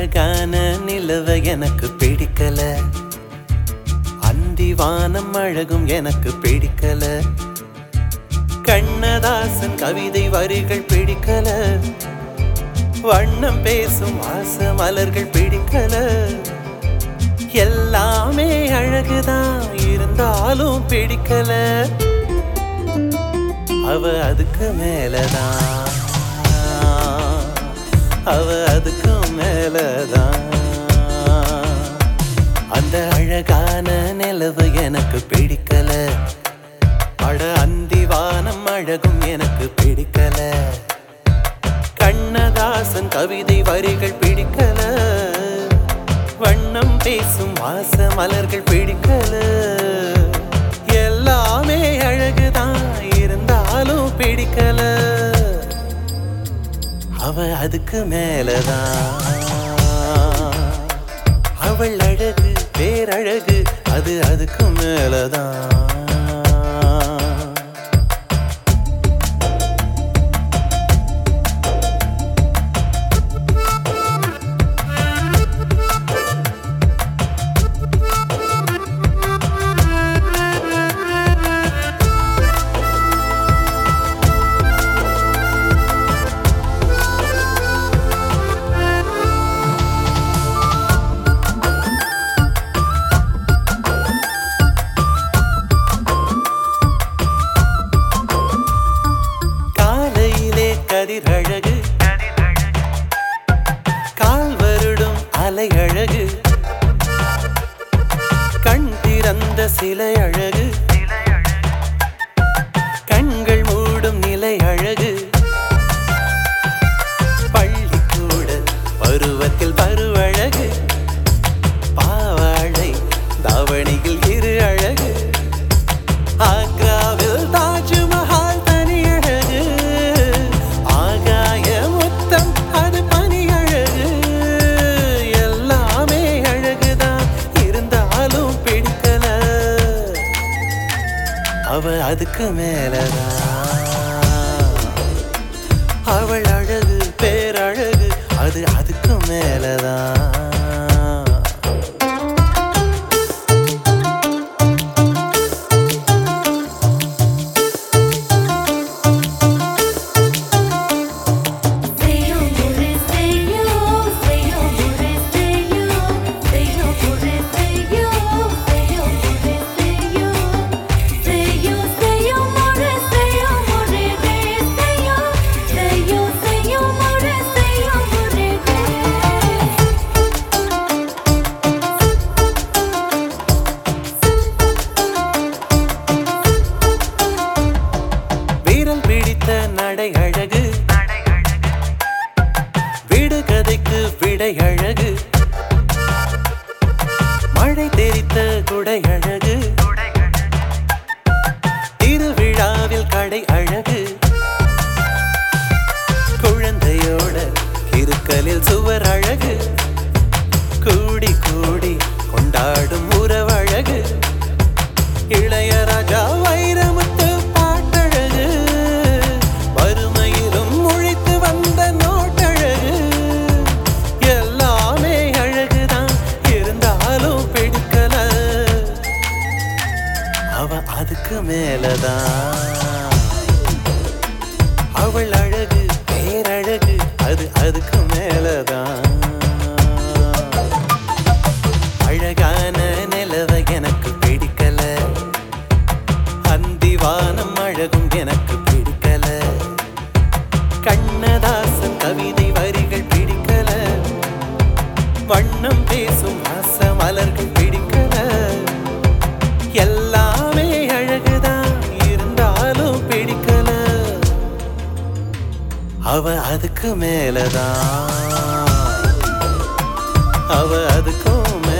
அழகான நிலவ எனக்கு பிடிக்கல அந்தி வானம் அழகும் எனக்கு பிடிக்கல கண்ணதாசன் கவிதை வரிகள் பிடிக்கல வண்ணம் பேசும் வாச மலர்கள் பிடிக்கல எல்லாமே அழகுதான் இருந்தாலும் பிடிக்கல அவ அதுக்கு மேலதான் அவ அதுக்கு மேலதான் அந்த அழகான நிலவு எனக்கு பிடிக்கல அட அந்தி வானம் அழகும் எனக்கு பிடிக்கல கண்ணதாசன் கவிதை வரிகள் பிடிக்கல வண்ணம் பேசும் வாச மலர்கள் பிடிக்கல எல்லாமே அழகுதான் இருந்தாலும் பிடிக்கல அவ அதுக்கு மேலதான் அவள் அழகு பேரழகு அது அதுக்கு மேலதான் காலையிலே கதிரழகு கால் வருடும் அலை அழகு கண் திறந்த சிலை அழகு கண்கள் மூடும் நிலை அழகு பள்ளிக்கூட பருவத்தில் பருவழகு பாவாழை தாவணியில் இரு அழகு ஆக்ராவில் தாஜ்மஹால் தனி அழகு ஆகாய முத்தம் அது பனி அழகு எல்லாமே அழகுதான் இருந்தாலும் பிடிக்கல அவ அதுக்கு மேலதான் அவள் அழகு பேரழகு அது அதுக்கு மேலதான் Seyo pure seyo, seyo pure seyo, seyo pure seyo, seyo pure seyo, seyo seyo pure seyo pure seyo, seyo seyo pure seyo pure வீரல் பிடித்த நடை அழகு வீடு கதைக்கு விடை அழகு மழை தெரித்த குடை அழகு திருவிழாவில் கடை அழகு குழந்தையோட இருக்கலில் சுவர் அழகு கூடி கூடி கொண்டாடும் உறவழகு இளையராஜா வைரமுத்து பாட்டழகு வறுமையிலும் முழித்து வந்த நோட்டழகு எல்லாமே அழகுதான் இருந்தாலும் பிடிக்கல அவ அதுக்கு மேலதான் அவள் அழகு பேரழகு அது அதுக்கு மேலதான் அழகான நிலவ எனக்கு பிடிக்கல அந்தி வானம் அழகும் எனக்கு பிடிக்கல கண்ணதாசன் கவிதை வரிகள் பிடிக்கல வண்ணம் பேசும் வாச மலர்கள் பிடிக்கல எல்லாமே அழகுதான் இருந்தாலும் பிடிக்கல அவ அதுக்கு மேலதான் அவ அதுக்கும் மேல